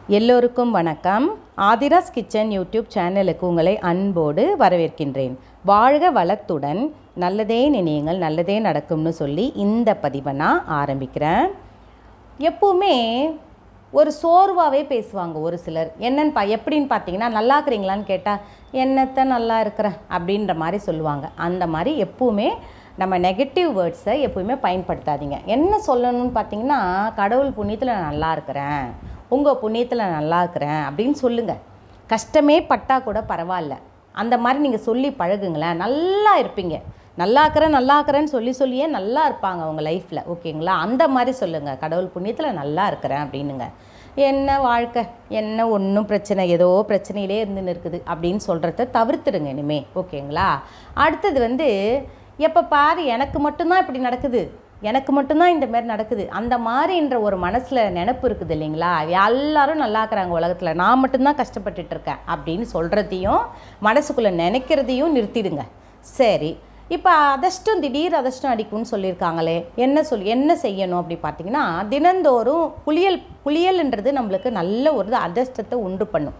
எல்லோருக்கும் வணக்கம் Aadhira's kitchen YouTube சேனலுக்கு உங்களை அன்போடு வரவேற்கின்றேன் வாழ்க வளத்துடன் நல்லதே நினையுங்கள் நல்லதே நடக்கும்னு சொல்லி இந்த பதிவை நான் ஆரம்பிக்கிறேன் எப்பவுமே ஒரு சோர்வாகவே பேசுவாங்க ஒரு சிலர் என்னன்னு பா எப்படின்னு பார்த்தீங்கன்னா நல்லா இருக்கிறீங்களான்னு கேட்டால் என்னத்த நல்லா இருக்கிறேன் அப்படின்ற மாதிரி சொல்லுவாங்க அந்த மாதிரி எப்பவுமே நம்ம நெகட்டிவ் வேர்ட்ஸை எப்பவுமே பயன்படுத்தாதீங்க என்ன சொல்லணும்னு பார்த்தீங்கன்னா கடவுள் புண்ணியத்தில் நான் நல்லா இருக்கிறேன் உங்கள் புண்ணியத்தில் நான் நல்லா இருக்கிறேன் அப்படின்னு சொல்லுங்கள் கஷ்டமே பட்டா கூட பரவாயில்ல அந்த மாதிரி நீங்கள் சொல்லி பழகுங்களேன் நல்லா இருப்பீங்க நல்லா இருக்கிறேன் நல்லா இருக்கிறேன்னு சொல்லி சொல்லியே நல்லா இருப்பாங்க அவங்க லைஃப்பில் ஓகேங்களா அந்த மாதிரி சொல்லுங்கள் கடவுள் புண்ணியத்தில் நல்லா இருக்கிறேன் அப்படின்னுங்க என்ன வாழ்க்கை என்ன ஒன்றும் பிரச்சனை ஏதோ பிரச்சனையிலே இருந்துன்னு இருக்குது அப்படின்னு சொல்கிறத தவிர்த்துடுங்க இனிமே ஓகேங்களா அடுத்தது வந்து எப்போ பாரு எனக்கு மட்டும்தான் இப்படி நடக்குது எனக்கு மட்டும்தான் இந்த மாதிரி நடக்குது அந்த மாதிரின்ற ஒரு மனசில் நினப்பு இருக்குது இல்லைங்களா எல்லாரும் நல்லா இருக்கிறாங்க உலகத்தில் நான் மட்டும்தான் கஷ்டப்பட்டுட்டு இருக்கேன் அப்படின்னு சொல்கிறதையும் மனசுக்குள்ளே நினைக்கிறதையும் நிறுத்திடுங்க சரி இப்போ அதஷ்டம் திடீர் அதஷ்டம் அடிக்கும்னு சொல்லியிருக்காங்களே என்ன சொல் என்ன செய்யணும் அப்படி பார்த்தீங்கன்னா தினந்தோறும் குளியல் குளியல்ன்றது நம்மளுக்கு நல்ல ஒரு அதிர்ஷ்டத்தை உண்டு பண்ணும்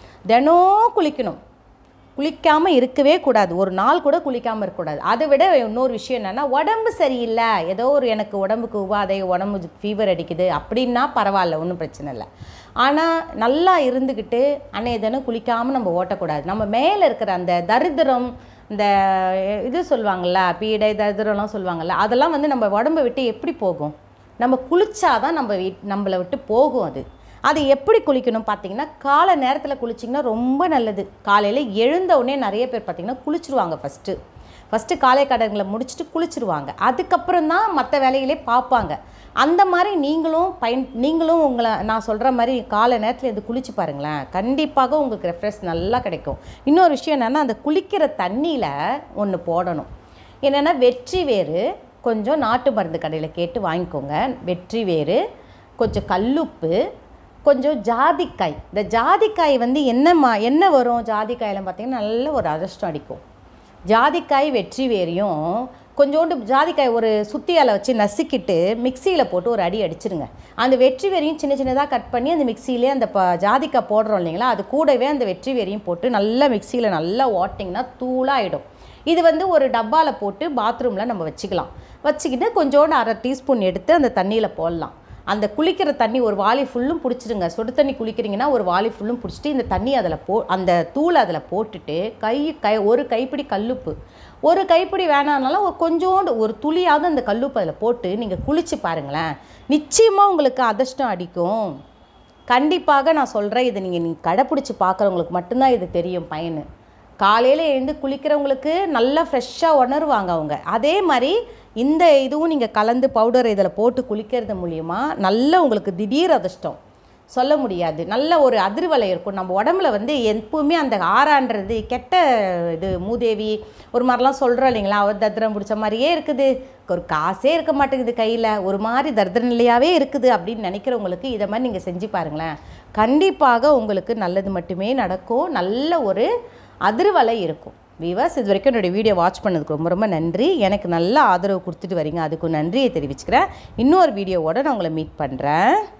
தினம் குளிக்கணும் குளிக்காமல் இருக்கவே கூடாது ஒரு நாள் கூட குளிக்காமல் இருக்கக்கூடாது அதை விட இன்னொரு விஷயம் என்னென்னா உடம்பு சரியில்லை ஏதோ ஒரு எனக்கு உடம்புக்கு உபாதை உடம்பு ஃபீவர் அடிக்குது அப்படின்னா பரவாயில்ல ஒன்றும் பிரச்சனை இல்லை ஆனால் நல்லா இருந்துக்கிட்டு அன்னைய தினம் குளிக்காமல் நம்ம ஓட்டக்கூடாது நம்ம மேலே இருக்கிற அந்த தரித்திரம் இந்த இது சொல்லுவாங்கள்ல பீடை தரித்திரம்லாம் சொல்லுவாங்கள்ல அதெல்லாம் வந்து நம்ம உடம்பை விட்டு எப்படி போகும் நம்ம குளிச்சாதான் நம்ம வீட் நம்மளை விட்டு போகும் அது அது எப்படி குளிக்கணும் பார்த்தீங்கன்னா காலை நேரத்தில் குளிச்சிங்கன்னா ரொம்ப நல்லது காலையில் எழுந்த உடனே நிறைய பேர் பார்த்தீங்கன்னா குளிச்சிருவாங்க ஃபஸ்ட்டு ஃபஸ்ட்டு காலை கடன்களை முடிச்சுட்டு குளிச்சிருவாங்க அதுக்கப்புறம் தான் மற்ற வேலைகளே பார்ப்பாங்க அந்த மாதிரி நீங்களும் பயன் நீங்களும் உங்களை நான் சொல்கிற மாதிரி காலை நேரத்தில் இது குளிச்சு பாருங்களேன் கண்டிப்பாக உங்களுக்கு ரெஃப்ரெஷ் நல்லா கிடைக்கும் இன்னொரு விஷயம் என்னென்னா அந்த குளிக்கிற தண்ணியில் ஒன்று போடணும் என்னென்னா வெற்றி வேறு கொஞ்சம் நாட்டு மருந்து கடையில் கேட்டு வாங்கிக்கோங்க வெற்றி வேறு கொஞ்சம் கல்லுப்பு கொஞ்சம் ஜாதிக்காய் இந்த ஜாதிக்காய் வந்து என்னம்மா என்ன வரும் ஜாதிக்காயில் பார்த்தீங்கன்னா நல்ல ஒரு அதிர்ஷ்டம் அடிக்கும் ஜாதிக்காய் வெற்றி வேறையும் கொஞ்சோண்டு ஜாதிக்காய் ஒரு சுத்தியால் வச்சு நசுக்கிட்டு மிக்சியில் போட்டு ஒரு அடி அடிச்சிருங்க அந்த வெற்றி வேரையும் சின்ன சின்னதாக கட் பண்ணி அந்த மிக்சியிலே அந்த ப ஜாதிக்காய் போடுறோம் இல்லைங்களா அது கூடவே அந்த வெற்றி வேரையும் போட்டு நல்லா மிக்சியில் நல்லா ஓட்டிங்கன்னா தூளாகிடும் இது வந்து ஒரு டப்பாவில் போட்டு பாத்ரூமில் நம்ம வச்சுக்கலாம் வச்சுக்கிட்டு கொஞ்சோண்டு அரை டீஸ்பூன் எடுத்து அந்த தண்ணியில் போடலாம் அந்த குளிக்கிற தண்ணி ஒரு வாளி ஃபுல்லும் பிடிச்சிருங்க சுடு தண்ணி குளிக்கிறீங்கன்னா ஒரு வாளி ஃபுல்லும் பிடிச்சிட்டு இந்த தண்ணி அதில் போ அந்த தூள் அதில் போட்டுட்டு கை கை ஒரு கைப்பிடி கல்லுப்பு ஒரு கைப்பிடி வேணானாலும் ஒரு கொஞ்சோண்டு ஒரு துளியாவது அந்த கல்லுப்பு அதில் போட்டு நீங்கள் குளித்து பாருங்களேன் நிச்சயமாக உங்களுக்கு அதிர்ஷ்டம் அடிக்கும் கண்டிப்பாக நான் சொல்கிறேன் இதை நீங்கள் நீங்கள் கடைப்பிடிச்சி பார்க்குறவங்களுக்கு மட்டும்தான் இது தெரியும் பயனு காலையில் எழுந்து குளிக்கிறவங்களுக்கு நல்லா ஃப்ரெஷ்ஷாக உணருவாங்க அவங்க அதே மாதிரி இந்த இதுவும் நீங்கள் கலந்து பவுடர் இதில் போட்டு குளிக்கிறது மூலியமா நல்ல உங்களுக்கு திடீர் அதிர்ஷ்டம் சொல்ல முடியாது நல்ல ஒரு அதிர்வலை இருக்கும் நம்ம உடம்புல வந்து எப்பவுமே அந்த ஆறான்றது கெட்ட இது மூதேவி ஒரு மாதிரிலாம் சொல்கிறோம் இல்லைங்களா அவர் தத்திரம் பிடிச்ச மாதிரியே இருக்குது ஒரு காசே இருக்க மாட்டேங்குது கையில் ஒரு மாதிரி தரித்திர நிலையாகவே இருக்குது அப்படின்னு நினைக்கிறவங்களுக்கு இதை மாதிரி நீங்கள் செஞ்சு பாருங்களேன் கண்டிப்பாக உங்களுக்கு நல்லது மட்டுமே நடக்கும் நல்ல ஒரு அதிர்வலை இருக்கும் வீவர்ஸ் இது வரைக்கும் என்னுடைய வீடியோ வாட்ச் பண்ணதுக்கு ரொம்ப ரொம்ப நன்றி எனக்கு நல்ல ஆதரவு கொடுத்துட்டு வரீங்க அதுக்கு நன்றியை தெரிவிச்சுக்கிறேன் இன்னொரு வீடியோவோட நான் உங்களை மீட் பண்ணுறேன்